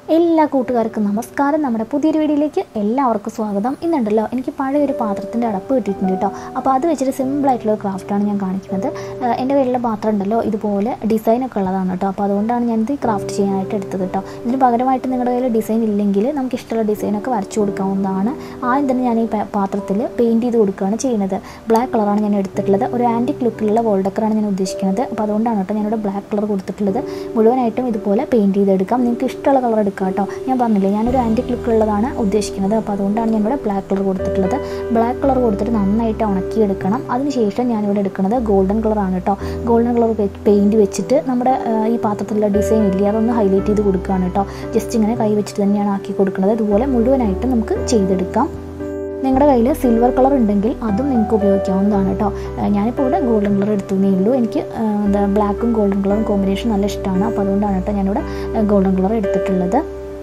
എല്ലാ കൂട്ടുകാർക്കും നമസ്കാരം നമ്മുടെ പുതിയൊരു വീഡിയോയിലേക്ക് എല്ലാവർക്കും സ്വാഗതം ഇന്നുണ്ടല്ലോ എനിക്ക് പഴയ ഒരു പാത്രത്തിൻ്റെ അടപ്പ് കിട്ടിയിട്ടുണ്ട് കേട്ടോ അപ്പോൾ അത് വെച്ചിട്ട് സിമ്പിളായിട്ടുള്ള ഒരു ക്രാഫ്റ്റാണ് ഞാൻ കാണിക്കുന്നത് ഏഹ് എൻ്റെ കയ്യിലുള്ള പാത്രം ഉണ്ടല്ലോ ഇതുപോലെ ഡിസൈനൊക്കെ ഉള്ളതാണ് കേട്ടോ അപ്പോൾ അതുകൊണ്ടാണ് ഞാനിത് ക്രാഫ്റ്റ് ചെയ്യാനായിട്ട് എടുത്തത് കേട്ടോ ഇതിന് പകരമായിട്ട് നിങ്ങളുടെ കയ്യിൽ ഡിസൈൻ ഇല്ലെങ്കിൽ നമുക്ക് ഇഷ്ടമുള്ള ഡിസൈനൊക്കെ വരച്ചു കൊടുക്കാവുന്നതാണ് ആദ്യം തന്നെ ഞാൻ ഈ പ- പാത്രത്തിൽ പെയിൻറ്റ് ചെയ്ത് കൊടുക്കുകയാണ് ചെയ്യുന്നത് ബ്ലാക്ക് കളറാണ് ഞാൻ എടുത്തിട്ടുള്ളത് ഒരു ആൻറ്റിക് ലുക്കിലുള്ള വോൾ ഡെക്കറാണ് ഞാൻ ഉദ്ദേശിക്കുന്നത് അപ്പോൾ അതുകൊണ്ടാണ് കേട്ടോ ഞാനിവിടെ ബ്ലാക്ക് കളർ കൊടുത്തിട്ടുള്ളത് മുഴുവനായിട്ടും ഇതുപോലെ പെയിൻറ്റ് ചെയ്തെടുക്കാം നിങ്ങൾക്ക് ഇഷ്ടമുള്ള കളർ എടുക്കാം കേട്ടോ ഞാൻ പറഞ്ഞില്ലേ ഞാനൊരു ആൻറ്റിക് ലുക്കുള്ളതാണ് ഉദ്ദേശിക്കുന്നത് അപ്പോൾ അതുകൊണ്ടാണ് ഞാനിവിടെ ബ്ലാക്ക് കളർ കൊടുത്തിട്ടുള്ളത് ബ്ലാക്ക് കളർ കൊടുത്തിട്ട് നന്നായിട്ട് ഉണക്കിയെടുക്കണം അതിനുശേഷം ഞാനിവിടെ എടുക്കുന്നത് ഗോൾഡൻ കളറാണ് കേട്ടോ ഗോൾഡൻ കളർ പെയിൻറ്റ് വെച്ചിട്ട് നമ്മുടെ ആ, ഈ പാത്രത്തിലുള്ള ഡിസൈൻ ഇല്ലേ അതൊന്ന് ഹൈലൈറ്റ് ചെയ്ത് കൊടുക്കുകയാണ് കേട്ടോ ജസ്റ്റ് ഇങ്ങനെ കൈ വെച്ചിട്ട് തന്നെയാണ് ആക്കി കൊടുക്കുന്നത് ഇതുപോലെ മുഴുവനായിട്ട് നമുക്ക് ചെയ്തെടുക്കാം നിങ്ങളുടെ കയ്യിൽ സിൽവർ കളർ ഉണ്ടെങ്കിൽ അതും നിങ്ങൾക്ക് ഉപയോഗിക്കാവുന്നതാണ് കേട്ടോ ഏഹ് ഞാനിപ്പോൾ ഇവിടെ ഗോൾഡൻ കളർ എടുത്തുന്നേ ഉള്ളൂ എനിക്ക് ഏഹ് എന്താ ബ്ലാക്കും ഗോൾഡൻ കളറും കോമ്പിനേഷൻ നല്ല ഇഷ്ടമാണ് അപ്പോൾ അതുകൊണ്ടാണ് കേട്ടോ ഞാനിവിടെ ഗോൾഡൻ കളർ എടുത്തിട്ടുള്ളത്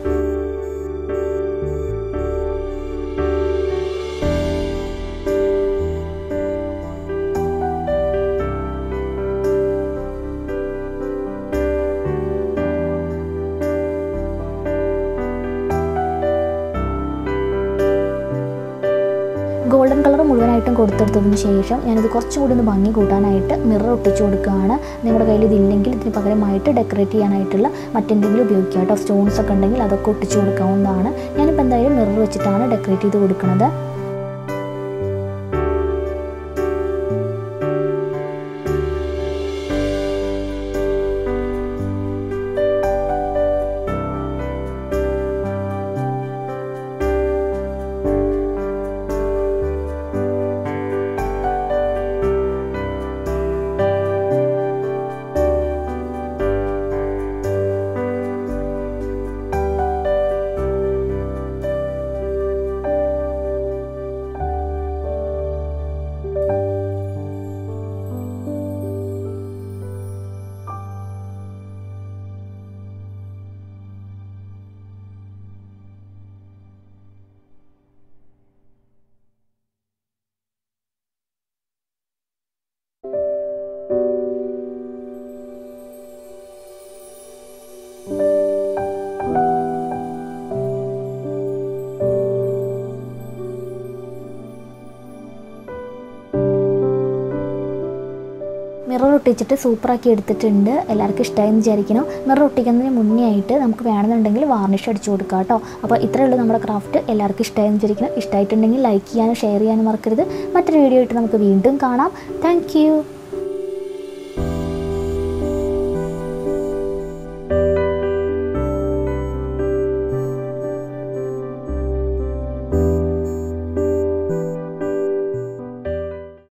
ഗോൾഡൻ കളർ മുഴുവനായിട്ടും കൊടുത്തെടുത്തതിന് ശേഷം ഞാനിത് കുറച്ചും കൂടി ഒന്ന് ഭംഗി കൂട്ടാനായിട്ട് മിറർ ഒട്ടിച്ചു കൊടുക്കുകയാണ് നിങ്ങളുടെ കയ്യിൽ ഇതില്ലെങ്കിൽ ഇതിന് പകരമായിട്ട് ഡെക്കറേറ്റ് ചെയ്യാനായിട്ടുള്ള മറ്റെന്തെങ്കിലും ഉപയോഗിക്കാം കേട്ടോ സ്റ്റോൺസ് ഒക്കെ ഉണ്ടെങ്കിൽ അതൊക്കെ ഒട്ടിച്ചു കൊടുക്കാവുന്നതാണ് ഞാനിപ്പോൾ എന്തായാലും മിറർ വെച്ചിട്ടാണ് ഡെക്കറേറ്റ് ചെയ്ത് കൊടുക്കുന്നത് മിറർ ഒട്ടിച്ചിട്ട് സൂപ്പറാക്കി എടുത്തിട്ടുണ്ട് എല്ലാവർക്കും ഇഷ്ടമായെന്ന് വിചാരിക്കണം മിറർ ഒട്ടിക്കുന്നതിന് മുന്നേ ആയിട്ട് നമുക്ക് വേണമെന്നുണ്ടെങ്കിൽ വാർണിഷ് അടിച്ചു കൊടുക്കാം കേട്ടോ അപ്പോൾ ഇത്രയേ ഉള്ളൂ നമ്മുടെ ക്രാഫ്റ്റ് എല്ലാവർക്കും ഇഷ്ടമായെന്ന് വിചാരിക്കണം ഇഷ്ടമായിട്ടുണ്ടെങ്കിൽ ലൈക്ക് ചെയ്യാനും ഷെയർ ചെയ്യാനും മറക്കരുത് മറ്റൊരു വീഡിയോ ആയിട്ട് നമുക്ക് വീണ്ടും കാണാം താങ്ക്